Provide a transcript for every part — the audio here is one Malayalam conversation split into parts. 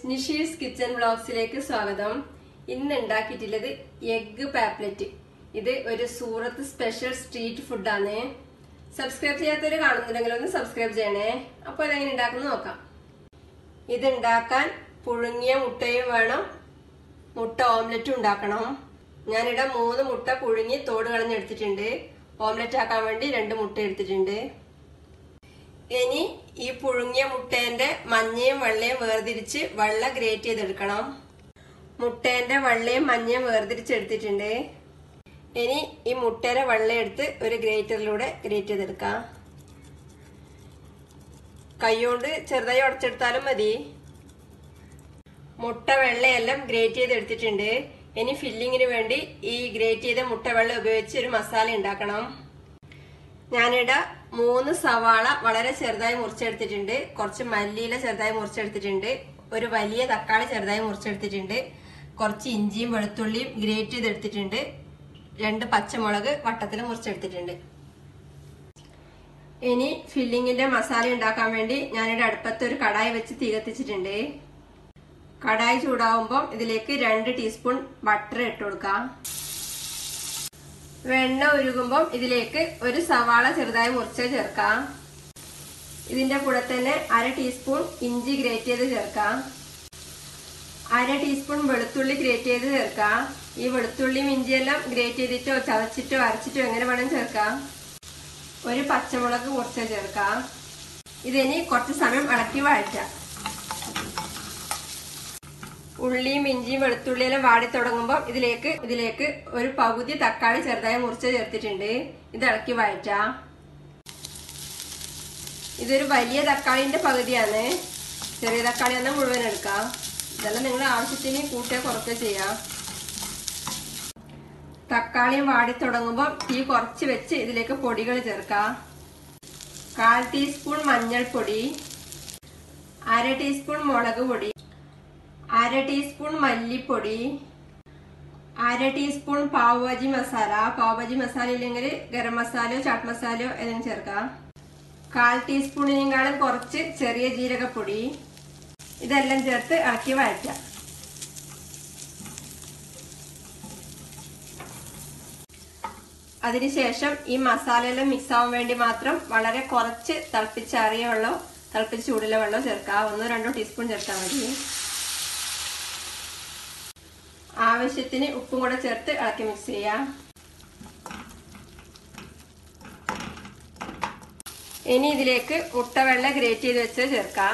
നിഷീസ് കിച്ചൺ ബ്ലോഗ്സിലേക്ക് സ്വാഗതം ഇന്ന് ഉണ്ടാക്കിയിട്ടുള്ളത് എഗ് പാപ്ലെറ്റ് ഇത് ഒരു സൂറത്ത് സ്പെഷ്യൽ സ്ട്രീറ്റ് ഫുഡാണ് സബ്സ്ക്രൈബ് ചെയ്യാത്തവര് കാണുന്നുണ്ടെങ്കിൽ ഒന്ന് സബ്സ്ക്രൈബ് ചെയ്യണേ അപ്പോൾ ഇതെങ്ങനെ ഉണ്ടാക്കുന്നത് നോക്കാം ഇത് ഉണ്ടാക്കാൻ പുഴുങ്ങിയ മുട്ടയും വേണം മുട്ട ഓംലെറ്റും ഉണ്ടാക്കണം ഞാനിവിടെ മൂന്ന് മുട്ട പുഴുങ്ങി തോട് കളഞ്ഞെടുത്തിട്ടുണ്ട് ഓംലെറ്റ് ആക്കാൻ വേണ്ടി രണ്ട് മുട്ട എടുത്തിട്ടുണ്ട് ഇനി ഈ പുഴുങ്ങിയ മുട്ടേന്റെ മഞ്ഞയും വെള്ളയും വേർതിരിച്ച് വെള്ള ഗ്രേറ്റ് ചെയ്തെടുക്കണം മുട്ടേന്റെ വെള്ളയും മഞ്ഞയും വേർതിരിച്ചെടുത്തിട്ടുണ്ട് ഇനി ഈ മുട്ടയുടെ വെള്ള എടുത്ത് ഒരു ഗ്രേറ്ററിലൂടെ ഗ്രേറ്റ് ചെയ്തെടുക്കാം കൈകൊണ്ട് ചെറുതായി ഉടച്ചെടുത്താലും മതി മുട്ട വെള്ളയെല്ലാം ഗ്രേറ്റ് ചെയ്തെടുത്തിട്ടുണ്ട് ഇനി ഫില്ലിങ്ങിന് വേണ്ടി ഈ ഗ്രേറ്റ് ചെയ്ത മുട്ട വെള്ള ഉപയോഗിച്ച് ഒരു മസാല ഉണ്ടാക്കണം ഞാനിവിടെ മൂന്ന് സവാള വളരെ ചെറുതായി മുറിച്ചെടുത്തിട്ടുണ്ട് കുറച്ച് മല്ലിയില ചെറുതായി മുറിച്ചെടുത്തിട്ടുണ്ട് ഒരു വലിയ തക്കാളി ചെറുതായി മുറിച്ചെടുത്തിട്ടുണ്ട് കുറച്ച് ഇഞ്ചിയും വെളുത്തുള്ളിയും ഗ്രേറ്റ് ചെയ്തെടുത്തിട്ടുണ്ട് രണ്ട് പച്ചമുളക് വട്ടത്തിൽ മുറിച്ചെടുത്തിട്ടുണ്ട് ഇനി ഫില്ലിങ്ങിന്റെ മസാല ഉണ്ടാക്കാൻ വേണ്ടി ഞാനിവിടെ അടുപ്പത്ത് ഒരു കടായി വെച്ച് തീ കത്തിച്ചിട്ടുണ്ട് കടായി ചൂടാവുമ്പോൾ ഇതിലേക്ക് രണ്ട് ടീസ്പൂൺ ബട്ടർ ഇട്ട് കൊടുക്കാം വെണ്ണ ഉരുകുമ്പോൾ ഇതിലേക്ക് ഒരു സവാള ചെറുതായി മുറിച്ച് ചേർക്കാം ഇതിന്റെ കൂടെ തന്നെ അര ടീസ്പൂൺ ഇഞ്ചി ഗ്രേറ്റ് ചെയ്ത് ചേർക്കാം അര ടീസ്പൂൺ വെളുത്തുള്ളി ഗ്രേറ്റ് ചെയ്ത് ചേർക്കാം ഈ വെളുത്തുള്ളിയും ഇഞ്ചിയെല്ലാം ഗ്രേറ്റ് ചെയ്തിട്ടോ ചതച്ചിട്ടോ അരച്ചിട്ടോ എങ്ങനെ വേണം ചേർക്കാം ഒരു പച്ചമുളക് മുറിച്ച് ചേർക്കാം ഇതിനി കുറച്ച് സമയം ഇളക്കി വഴറ്റാം ഉള്ളിയും ഇഞ്ചിയും വെളുത്തുള്ളിയെല്ലാം വാടി തുടങ്ങുമ്പോൾ ഇതിലേക്ക് ഇതിലേക്ക് ഒരു പകുതി തക്കാളി ചെറുതായി മുറിച്ച് ചേർത്തിട്ടുണ്ട് ഇത് ഇളക്കി വഴറ്റാം ഇതൊരു വലിയ തക്കാളിന്റെ പകുതിയാണ് ചെറിയ തക്കാളി എന്നാൽ മുഴുവൻ എടുക്കാം ഇതെല്ലാം നിങ്ങൾ ആവശ്യത്തിന് കൂട്ടുക കുറക്കുക ചെയ്യാം തക്കാളിയും വാടി തുടങ്ങുമ്പോൾ തീ കുറച്ച് വെച്ച് ഇതിലേക്ക് പൊടികൾ ചേർക്കാം കാൽ ടീസ്പൂൺ മഞ്ഞൾപ്പൊടി അര ടീസ്പൂൺ മുളക് പൊടി അര ടീസ്പൂൺ മല്ലിപ്പൊടി അര ടീസ്പൂൺ പാവുഭാജി മസാല പാവുഭാജി മസാല ഇല്ലെങ്കിൽ ഗരം മസാലയോ ചാട്ട് മസാലയോ ഏതെങ്കിലും ചേർക്കാം കാൽ ടീസ്പൂണിനേക്കാളും കുറച്ച് ചെറിയ ജീരകപ്പൊടി ഇതെല്ലാം ചേർത്ത് ഇളക്കി വഴറ്റാം അതിനുശേഷം ഈ മസാലയെല്ലാം മിക്സ് ആവാൻ വേണ്ടി മാത്രം വളരെ കുറച്ച് തിളപ്പിച്ചാറിയ വെള്ളം തിളപ്പിച്ച് ചൂടുള്ള വെള്ളം ചേർക്കാം ഒന്നോ രണ്ടോ ടീസ്പൂൺ ചേർത്താൽ മതി ആവശ്യത്തിന് ഉപ്പും കൂടെ ചേർത്ത് ഇളക്കി മിക്സ് ചെയ്യാം ഇനി ഇതിലേക്ക് മുട്ടവെള്ള ഗ്രേറ്റ് ചെയ്ത് വെച്ച് ചേർക്കാം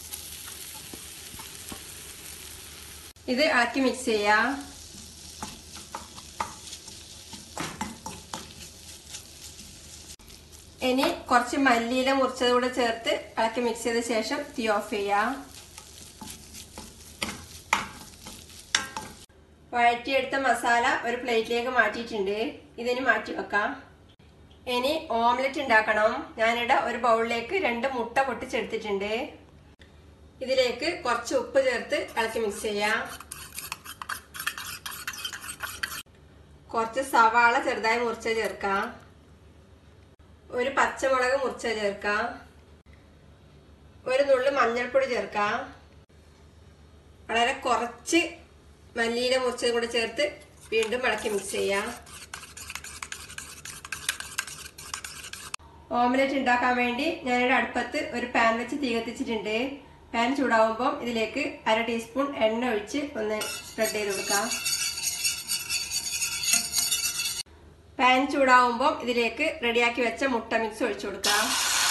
ഇത് ഇളക്കി മിക്സ് ചെയ്യാം ഇനി കുറച്ച് മല്ലിയില മുറിച്ചത് കൂടെ ചേർത്ത് ഇളക്കി മിക്സ് ചെയ്ത ശേഷം തീ ഓഫ് ചെയ്യാം വഴറ്റിയെടുത്ത മസാല ഒരു പ്ലേറ്റിലേക്ക് മാറ്റിയിട്ടുണ്ട് ഇതിന് മാറ്റി വെക്കാം ഇനി ഓംലെറ്റ് ഉണ്ടാക്കണം ഞാനിവിടെ ഒരു ബൗളിലേക്ക് രണ്ട് മുട്ട പൊട്ടിച്ചെടുത്തിട്ടുണ്ട് ഇതിലേക്ക് കുറച്ച് ഉപ്പ് ചേർത്ത് ഇളക്കി മിക്സ് ചെയ്യാം കുറച്ച് സവാള ചെറുതായി മുറിച്ച ചേർക്കാം ഒരു പച്ചമുളക് മുറിച്ച ചേർക്കാം ഒരു നുള്ളു മഞ്ഞൾപ്പൊടി ചേർക്കാം വളരെ കുറച്ച് മല്ലിയില മുറിച്ചതും കൂടെ ചേർത്ത് വീണ്ടും ഇളക്കി മിക്സ് ചെയ്യാം ഓംലെറ്റ് ഉണ്ടാക്കാൻ വേണ്ടി ഞാനിവിടെ അടുപ്പത്ത് ഒരു പാൻ വെച്ച് തീ കത്തിച്ചിട്ടുണ്ട് പാൻ ചൂടാവുമ്പോൾ ഇതിലേക്ക് അര ടീസ്പൂൺ എണ്ണ ഒഴിച്ച് ഒന്ന് സ്പ്രെഡ് ചെയ്ത് കൊടുക്കാം പാൻ ചൂടാവുമ്പോൾ ഇതിലേക്ക് റെഡിയാക്കി വെച്ച മുട്ട മിക്സ് ഒഴിച്ചു കൊടുക്കാം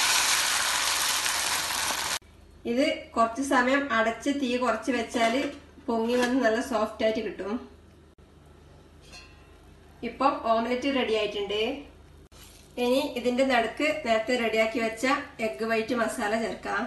ഇത് കുറച്ച് സമയം അടച്ച് തീ കുറച്ച് വെച്ചാൽ പൊങ്ങി വന്ന് നല്ല സോഫ്റ്റ് ആയിട്ട് കിട്ടും ഇപ്പം ഓംലെറ്റ് റെഡി ആയിട്ടുണ്ട് ഇനി ഇതിന്റെ നടുക്ക് നേരത്തെ റെഡിയാക്കി വെച്ച എഗ് വൈറ്റ് മസാല ചേർക്കാം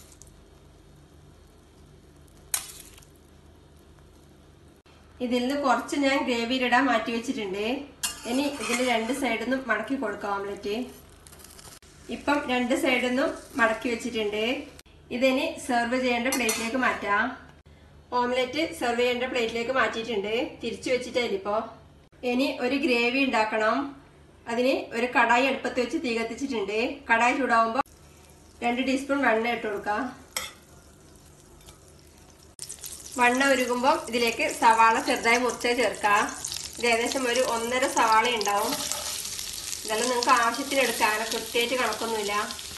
ഇതിൽ നിന്ന് കുറച്ച് ഞാൻ ഗ്രേവിയിലിടാൻ മാറ്റി വെച്ചിട്ടുണ്ട് ഇനി ഇതിന്റെ രണ്ട് സൈഡിൽ നിന്നും മടക്കി കൊടുക്കാം ഓംലെറ്റ് ഇപ്പം രണ്ട് സൈഡിൽ നിന്നും മടക്കി വെച്ചിട്ടുണ്ട് ഇതിനി സെർവ് ചെയ്യേണ്ട പ്ലേറ്റിലേക്ക് മാറ്റാം ഓംലെറ്റ് സെർവ് ചെയ്യേണ്ട പ്ലേറ്റിലേക്ക് മാറ്റിയിട്ടുണ്ട് തിരിച്ചു വെച്ചിട്ടില്ല ഇപ്പോ ഇനി ഒരു ഗ്രേവി ഉണ്ടാക്കണം അതിന് ഒരു കടായി അടുപ്പത്ത് വെച്ച് തീ കത്തിച്ചിട്ടുണ്ട് കടായി ചൂടാവുമ്പോൾ രണ്ട് ടീസ്പൂൺ വെണ്ണ ഇട്ട് കൊടുക്കാം വണ്ണ ഉരുകുമ്പോൾ ഇതിലേക്ക് സവാള ചെറുതായി മുറിച്ച് ചേർക്കാം ഇത് ഏകദേശം ഒരു ഒന്നര സവാള ഉണ്ടാവും ഇതെല്ലാം നിങ്ങൾക്ക് ആവശ്യത്തിന് എടുക്കാം അങ്ങനെ കൃത്യമായിട്ട് കണക്കൊന്നുമില്ല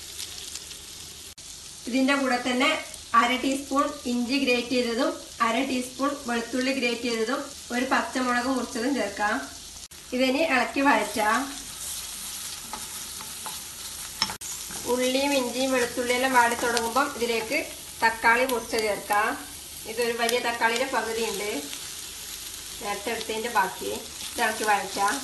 ഇതിന്റെ കൂടെ തന്നെ അര ടീസ്പൂൺ ഇഞ്ചി ഗ്രേറ്റ് ചെയ്തതും അര ടീസ്പൂൺ വെളുത്തുള്ളി ഗ്രേറ്റ് ചെയ്തതും ഒരു പച്ചമുളക് മുറിച്ചതും ചേർക്കാം ഇതിനി ഇളക്കി വഴറ്റാം ഉള്ളിയും ഇഞ്ചിയും വെളുത്തുള്ളിയെല്ലാം വാടി തുടങ്ങുമ്പം ഇതിലേക്ക് തക്കാളി മുറിച്ച് ചേർക്കാം ഇതൊരു വലിയ തക്കാളിയുടെ പകുതി ഉണ്ട് നേരത്തെ എടുത്തതിന്റെ ബാക്കി ഇത് ഇളക്കി വഴറ്റാം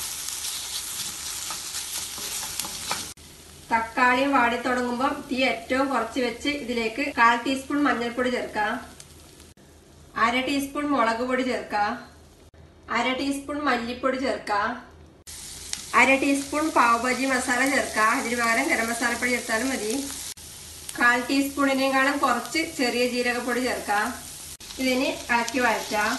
തക്കാളിയും വാടി തുടങ്ങുമ്പോൾ തീ ഏറ്റവും കുറച്ച് വെച്ച് ഇതിലേക്ക് കാൽ ടീസ്പൂൺ മഞ്ഞൾപ്പൊടി ചേർക്കാം അര ടീസ്പൂൺ മുളക് പൊടി ചേർക്കാം അര ടീസ്പൂൺ മല്ലിപ്പൊടി ചേർക്കാം അര ടീസ്പൂൺ പാവഭാജി മസാല ചേർക്കാം ഇതിന് പകരം ഗരം മസാലപ്പൊടി ചേർത്താലും മതി കാൽ ടീസ്പൂണിനേക്കാളും കുറച്ച് ചെറിയ ജീരകപ്പൊടി ചേർക്കാം ഇതിന് ഇളക്കി വഴറ്റാം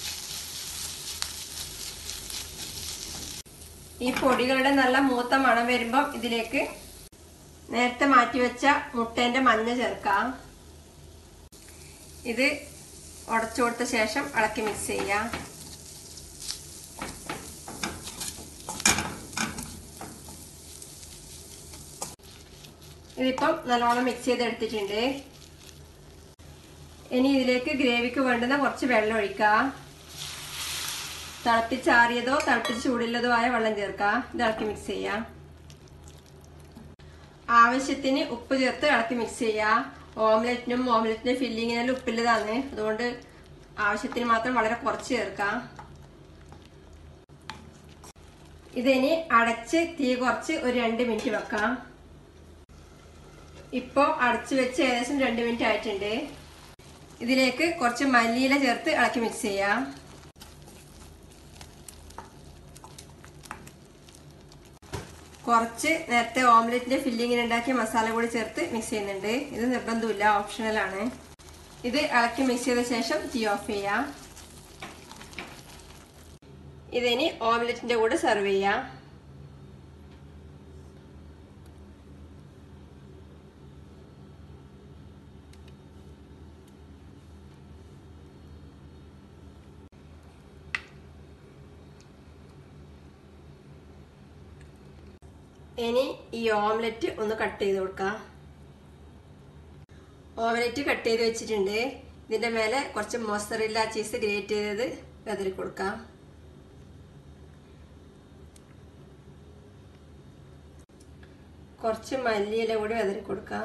ഈ പൊടികളുടെ നല്ല മൂത്ത മണം വരുമ്പം ഇതിലേക്ക് നേരത്തെ മാറ്റി വെച്ച മുട്ടേന്റെ മഞ്ഞ ചേർക്കാം ഇത് ഉടച്ചു കൊടുത്ത ശേഷം ഇളക്കി മിക്സ് ചെയ്യാം ഇതിപ്പം നല്ലോണം മിക്സ് ചെയ്തെടുത്തിട്ടുണ്ട് ഇനി ഇതിലേക്ക് ഗ്രേവിക്ക് വേണ്ടുന്ന കുറച്ച് വെള്ളം ഒഴിക്കാം തിളപ്പിച്ചാറിയതോ തിളപ്പിച്ച് ചൂടുള്ളതോ ആയ വെള്ളം ചേർക്കാം ഇത് ഇളക്കി മിക്സ് ചെയ്യാം ആവശ്യത്തിന് ഉപ്പ് ചേർത്ത് ഇളക്കി മിക്സ് ചെയ്യാം ഓംലെറ്റിനും ഓംലെറ്റിന്റെ ഫില്ലിങ്ങിനെല്ലാം ഉപ്പില്ലതാണ് അതുകൊണ്ട് ആവശ്യത്തിന് മാത്രം വളരെ കുറച്ച് ചേർക്കാം ഇതിനി അടച്ച് തീ കുറച്ച് ഒരു രണ്ട് മിനിറ്റ് വെക്കാം ഇപ്പോൾ അടച്ചു വെച്ച് ഏകദേശം രണ്ട് മിനിറ്റ് ആയിട്ടുണ്ട് ഇതിലേക്ക് കുറച്ച് മല്ലിയില ചേർത്ത് ഇളക്കി മിക്സ് ചെയ്യാം കുറച്ച് നേരത്തെ ഓംലെറ്റിന്റെ ഫില്ലിങ്ങിന് ഉണ്ടാക്കിയ മസാല കൂടി ചേർത്ത് മിക്സ് ചെയ്യുന്നുണ്ട് ഇത് നിർബന്ധമില്ല ഓപ്ഷണലാണ് ഇത് ഇളക്കി മിക്സ് ചെയ്ത ശേഷം തീ ഓഫ് ചെയ്യാം ഇതിനി ഓംലെറ്റിന്റെ കൂടെ സെർവ് ചെയ്യാം ഇനി ഈ ഓംലെറ്റ് ഒന്ന് കട്ട് ചെയ്ത് കൊടുക്കാം ഓംലെറ്റ് കട്ട് ചെയ്ത് വെച്ചിട്ടുണ്ട് ഇതിന്റെ മേലെ കുറച്ച് മോസറില്ല ചീസ് ഗ്രേറ്റ് ചെയ്തത് വിതറി കൊടുക്കാം കുറച്ച് മല്ലിയില കൂടി വിതറി കൊടുക്കാം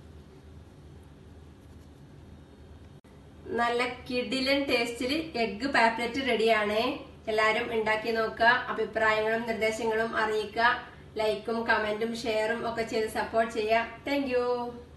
നല്ല കിഡിലൻ ടേസ്റ്റിൽ എഗ് പാപ്ലെറ്റ് റെഡിയാണ് എല്ലാവരും ഉണ്ടാക്കി നോക്കുക അഭിപ്രായങ്ങളും നിർദ്ദേശങ്ങളും അറിയിക്കുക ലൈക്കും കമന്റും ഷെയറും ഒക്കെ ചെയ്ത് സപ്പോർട്ട് ചെയ്യുക താങ്ക്